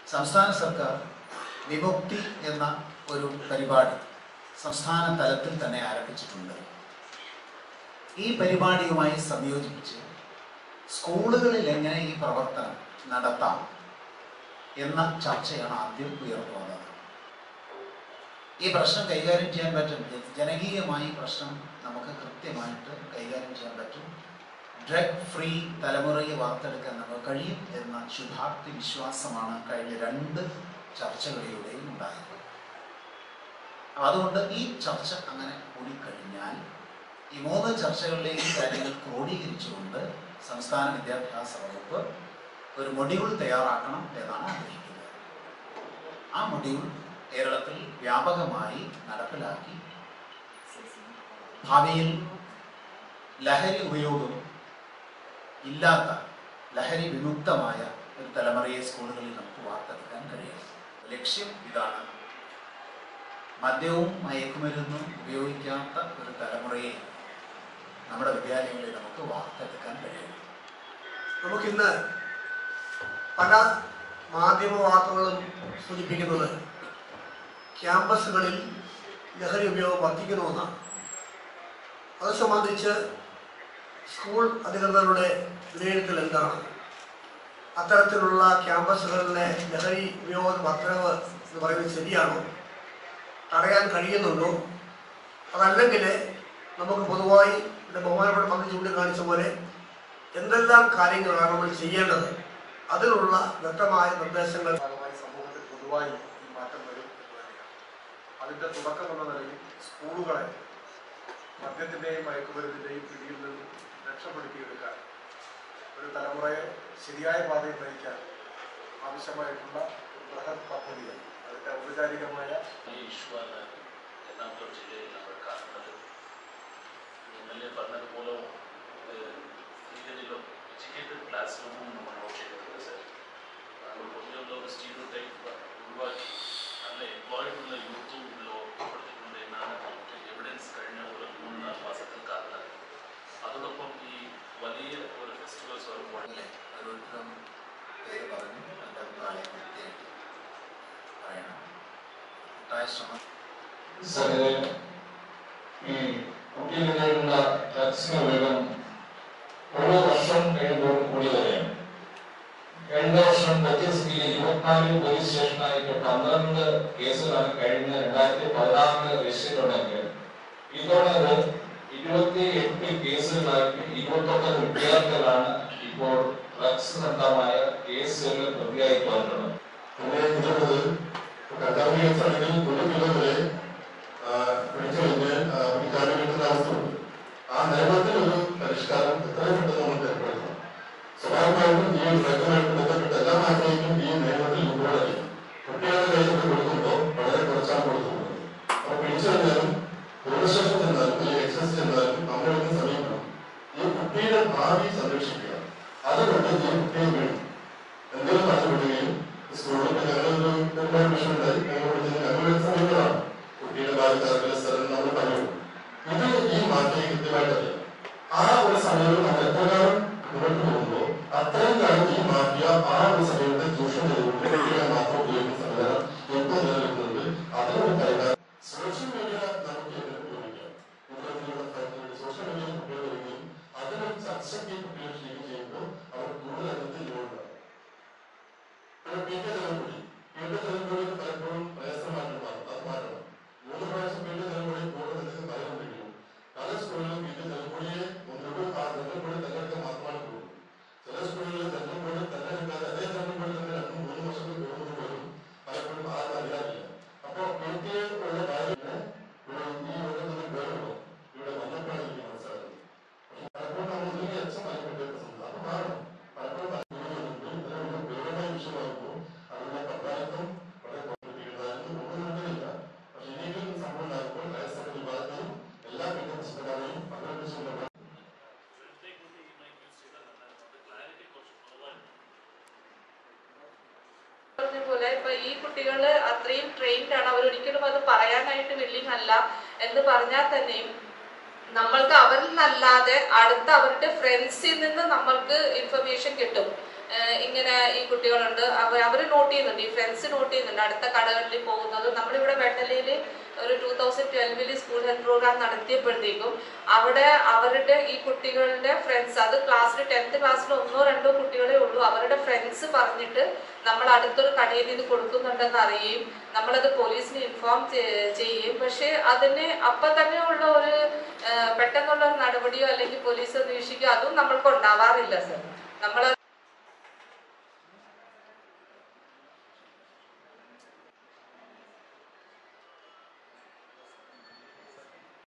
സംസ്ഥാന സർക്കാർ വിമുക്തി എന്ന ഒരു പരിപാടി സംസ്ഥാന തലത്തിൽ തന്നെ ആരംഭിച്ചിട്ടുണ്ട് ഈ പരിപാടിയുമായി സംയോജിപ്പിച്ച് സ്കൂളുകളിൽ എങ്ങനെ ഈ പ്രവർത്തനം നടത്താം എന്ന ചർച്ചയാണ് ആദ്യം ഉയർന്നു വന്നത് ഈ പ്രശ്നം കൈകാര്യം ചെയ്യാൻ പറ്റും ജനകീയമായി ഈ പ്രശ്നം നമുക്ക് കൃത്യമായിട്ട് കൈകാര്യം ചെയ്യാൻ പറ്റും ഡ്രഗ് ഫ്രീ തലമുറയെ വാർത്തെടുക്കാൻ നമുക്ക് കഴിയും എന്ന ശുഭാപ്തി വിശ്വാസമാണ് കഴിഞ്ഞ രണ്ട് ചർച്ചകളിലൂടെയും ഉണ്ടായത് അതുകൊണ്ട് ഈ ചർച്ച അങ്ങനെ കൂടിക്കഴിഞ്ഞാൽ ഈ മൂന്ന് ചർച്ചകളിലെയും കാര്യങ്ങൾ ക്രോഡീകരിച്ചുകൊണ്ട് സംസ്ഥാന വിദ്യാഭ്യാസ വകുപ്പ് ഒരു മൊഡ്യൂൾ തയ്യാറാക്കണം എന്നാണ് ആഗ്രഹിക്കുന്നത് ആ മൊഡ്യൂൾ കേരളത്തിൽ വ്യാപകമായി നടപ്പിലാക്കി ഭാവിയിൽ ലഹരി ഉപയോഗം ഇല്ലാത്ത ലഹരി വിമുക്തമായ ഒരു തലമുറയെ സ്കൂളുകളിൽ നമുക്ക് വാർത്തെടുക്കാൻ കഴിയും ലക്ഷ്യം ഇതാണ് മദ്യവും മയക്കുമരുന്നും ഉപയോഗിക്കാത്ത ഒരു തലമുറയെ നമ്മുടെ വിദ്യാലയങ്ങളിൽ നമുക്ക് വാർത്തെടുക്കാൻ കഴിയും നമുക്കിന്ന് പല മാധ്യമ വാർത്തകളും സൂചിപ്പിക്കുന്നത് ക്യാമ്പസുകളിൽ ലഹരി ഉപയോഗം വർദ്ധിക്കണമെന്നാണ് അത് സംബന്ധിച്ച് സ്കൂൾ അധികൃതരുടെ വിലയിരുത്തൽ എന്താണ് അത്തരത്തിലുള്ള ക്യാമ്പസുകളിലെ ലഹരി ഉപയോഗ വർധനവ് എന്ന് പറയുന്നത് ശരിയാണോ തടയാൻ കഴിയുന്നുണ്ടോ അതല്ലെങ്കിൽ നമുക്ക് പൊതുവായി ഇവിടെ ബഹുമാനപ്പെട്ട മന്ത്രി ചൂണ്ടിക്കാണിച്ച പോലെ എന്തെല്ലാം കാര്യങ്ങളാണ് നമ്മൾ ചെയ്യേണ്ടത് അതിനുള്ള വ്യക്തമായ നിർദ്ദേശങ്ങൾ ഭാഗമായി സമൂഹത്തിൽ പൊതുവായി ഈ മാറ്റം വരും എന്ന് തന്നെയാണ് അതിന്റെ തുടക്കം എന്ന നിലയിൽ സ്കൂളുകളെ മദ്യത്തിന്റെയും മയക്കുമരുന്നിന്റെയും പിടിയിൽ നിന്നും രക്ഷപ്പെടുത്തിയെടുക്കാൻ ഒരു തലമുറയെ ശരിയായ പാതയിൽ നയിക്കാൻ ആവശ്യമായിട്ടുള്ള ഒരു ബൃഹത് പദ്ധതികൾ അതിന്റെ ഔപചാരികമായ ഈ ഇഷ്യൂവാണ് എറണാകുളം ജില്ലയിൽ നമ്മൾ കാണുന്നത് എം എൽ എ പറഞ്ഞതുപോലെ രീതിയിലും എഡ്യൂക്കേറ്റഡ് ക്ലാസ് റൂമും നമ്മൾ നോട്ട് ചെയ്തിട്ടുണ്ട് സർ നമ്മൾ പൊതുവെയുള്ള ഒരു സ്റ്റീരിയോ ടൈപ്പ് ഒഴിവാക്കി നല്ല എംപ്ലോയിഡ് ഉള്ള യൂത്തും ഇതിൽ ഉൾപ്പെടുത്തിയിട്ടുണ്ട് എന്നാണ് നമുക്ക് എവിഡൻസ് കഴിഞ്ഞ ഒരു മൂന്ന് നാല് മാസത്തിൽ കാണുന്നത് അതോടൊപ്പം ഈ വലിയ ഒരു ഫെസ്റ്റിവൽസ് വരുമ്പോൾ അല്ലേ ഓരോരുത്തരും പേര് പറഞ്ഞു എൻ്റെ അഭിപ്രായം കൃത്യമായിട്ട് പറയണം കൂട്ടായ ശ്രമം സാറേ ഈ കുട്ടികളിലുള്ള ഡ്രഗ്സിന് വേഗം ഓരോ വർഷം കഴിയുമ്പോഴും കൂടി വരികയാണ് കഴിഞ്ഞ വർഷം വ്യത്യസ്തയിൽ ഇരുപത്തിനാല് പോലീസ് സ്റ്റേഷനായിട്ട് പന്ത്രണ്ട് കേസുകളാണ് കഴിഞ്ഞ രണ്ടായിരത്തി പതിനാറിന് രജിസ്റ്റർ ചെയ്തിട്ടുണ്ടെങ്കിൽ ഇതോടെ അത് ഇരുപത്തി എട്ട് കേസുകളായിട്ട് ഇരുപത്തൊന്ന് വിദ്യാർത്ഥികളാണ് ഇപ്പോൾ ഡ്രഗ്സ് സംബന്ധമായ കേസുകളിൽ പ്രതിയായി തോന്നുന്നത് പിന്നെ ഇതിലുള്ളത് കഞ്ചാവ് കേസാണെങ്കിൽ ഒരു കിലോ വരെ പിടിച്ചു കഴിഞ്ഞാൽ പിടിക്കാതെ കിട്ടുന്ന അവസ്ഥയുണ്ട് ആ നിയമത്തിൽ ഒരു പരിഷ്കാരം എത്രയും പെട്ടെന്ന് നമ്മൾ ഏർപ്പെടുത്തണം സ്വാഭാവികമായിട്ടും ഈ ഡ്രഗുമായിട്ട് ബന്ധപ്പെട്ട എല്ലാ മാറ്റങ്ങൾക്കും ഈ നിയമത്തിൽ ഉൾപ്പെടെ കുട്ടികളുടെ കയ്യിൽ കൊടുക്കുമ്പോൾ വളരെ കുറച്ചാണ് കൊടുക്കുന്നത് അപ്പൊ പിടിച്ചു കഴിഞ്ഞാലും പോലീസ് സ്റ്റേഷൻ ചെന്നാലും അല്ലെങ്കിൽ എക്സൈസ് ചെന്നാലും നമ്മുടെ അടുത്ത് സമീപനം ഈ കുട്ടിയുടെ ഭാവി സംരക്ഷിക്കുക അതുകൊണ്ട് ഈ കുട്ടിയെ വേണം എന്തെങ്കിലും പറഞ്ഞു വിടുകയും സ്കൂളിൽ ഞങ്ങളൊരു ഒരുപാട് വിഷയമുണ്ടായി ഞങ്ങൾ പഠിച്ചത് ഞങ്ങൾ സമയങ്ങളാണ് കുട്ടിയുടെ ബാല്യക്കാരുടെ സ്ഥലം നമ്മൾ പറഞ്ഞു ഇത് ഈ മാറ്റം കൃത്യമായിട്ട് അറിയാം ആ ഒരു സമയത്ത് നമ്മൾ എത്രകാലം മുന്നോട്ട് പോകുമ്പോൾ അത്രയും കാലം ഈ മാഫിയ ആ ഒരു സമയത്തെ ചൂഷണം ചെയ്തുകൊണ്ട് കുട്ടികളെ മാത്രം ഉപയോഗിക്കുന്ന സംവിധാനം എപ്പോൾ നിലനിൽക്കുന്നുണ്ട് അതിനൊരു പരിഹാരം സോഷ്യൽ മീഡിയ നമുക്ക് എങ്ങനെ ഉപയോഗിക്കാം ഇത്തരത്തിലുള്ള കാര്യങ്ങൾ സോഷ്യൽ മീഡിയ ഉപയോഗിക്കുകയും അതിനൊരു ചർച്ചയ്ക്ക് കുട്ടികൾ ക്ഷണിക്കുകയും ചെയ്യുമ്പോൾ അവർ കൂടുതൽ അതിനകത്ത് ഇൻവോൾവ് ആകും പിന്നെ പി കെ ജലംപൊടി പി കെ ജലംപൊടി പലപ്പോഴും പ്രയാസമായിട്ട് മാറും അത് മാറ്റണം മൂന്ന് പ്രാവശ്യം പി കെ ജലംപൊടി കൂടുതൽ അദ്ദേഹം പറയുന്നുണ്ടെങ്കിലും പല സ്കൂളിലും പി കെ ജലംപൊടിയെ മുന്നോട്ട് ആ ജലംപൊടി തെരഞ്ഞെടുക്കാൻ മാത്രമാണ് പോകും ചില സ്കൂളുകളിൽ ജലംപൊടി തെരഞ്ഞെടുക്കാതെ അതേ ജലംപൊടി തന്നെ രണ്ടും മൂന്ന് വർഷത്തിൽ പോകുന്നത് പോലും പലപ്പോഴും ആരും അറിയാറില്ല അപ്പോൾ പി കെ ഉള്ള കാര്യത്തിന് ഒരു ഈ യോഗം തന്നെ വേറുണ്ടോ ഇവിടെ വന്നപ്പോഴാണ് എനിക്ക് മനസ്സിലാകുന്നത് പക്ഷെ പലപ്പോഴും നമ്മൾ ഇതിനെ അച്ഛനായി കൊണ്ടുവരുന്നത് അത് മാറണം പലപ്പോഴും ഇത്തരം ഗൗരവമായ വിഷയമാകുമ്പോൾ അതിന്റെ പങ്കാളിത്തം വളരെ കുറഞ്ഞിരിക്കുന്നതായിരുന്നു ഒന്നും നടക്കുന്നില്ല പക്ഷെ ഇനിയെങ്കിലും സംഭവം ഉണ്ടാകുമ്പോൾ ക്രൈസ്തവ വിഭാഗത്തെയും എല്ലാ വിദ്യാഭ്യാസക്കാരെയും പങ്കെടുപ്പിച്ചുകൊണ്ട് ക്ലാരിറ്റി കുറച്ച് കുറവായിരുന്നു പറഞ്ഞ പോലെ ഇപ്പൊ ഈ കുട്ടികള് അത്രയും ട്രെയിൻഡ് ആണ് അവർ ഒരിക്കലും അത് പറയാനായിട്ട് വില്ലിങ് അല്ല എന്ന് പറഞ്ഞാൽ തന്നെയും നമ്മൾക്ക് അവരിൽ നിന്നല്ലാതെ അടുത്ത അവരുടെ ഫ്രണ്ട്സിൽ നിന്ന് നമ്മൾക്ക് ഇൻഫർമേഷൻ കിട്ടും ഏഹ് ഇങ്ങനെ ഈ കുട്ടികളുണ്ട് അവർ അവർ നോട്ട് ചെയ്യുന്നുണ്ട് ഈ ഫ്രണ്ട്സ് നോട്ട് ചെയ്യുന്നുണ്ട് അടുത്ത കടകളിൽ പോകുന്നത് നമ്മളിവിടെ വെട്ടലയിൽ ഒരു ടൂ തൗസൻഡ് ട്വൽവിൽ സ്കൂൾ ഹെൽത്ത് പ്രോഗ്രാം നടത്തിയപ്പോഴത്തേക്കും അവിടെ അവരുടെ ഈ കുട്ടികളുടെ ഫ്രണ്ട്സ് അത് ക്ലാസ്സിൽ ടെൻത്ത് ക്ലാസ്സിൽ ഒന്നോ രണ്ടോ കുട്ടികളെ ഉള്ളൂ അവരുടെ ഫ്രണ്ട്സ് പറഞ്ഞിട്ട് നമ്മൾ അടുത്തൊരു കടയിൽ ഇത് കൊടുക്കുന്നുണ്ടെന്ന് അറിയുകയും നമ്മളത് പോലീസിന് ഇൻഫോം ചെയ്യും പക്ഷേ അതിന് അപ്പം തന്നെ ഉള്ള ഒരു ഏഹ് പെട്ടെന്നുള്ള ഒരു നടപടിയോ അല്ലെങ്കിൽ പോലീസ് അന്വേഷിക്കുകയോ അതും നമ്മൾക്ക് ഉണ്ടാവാറില്ല സർ നമ്മൾ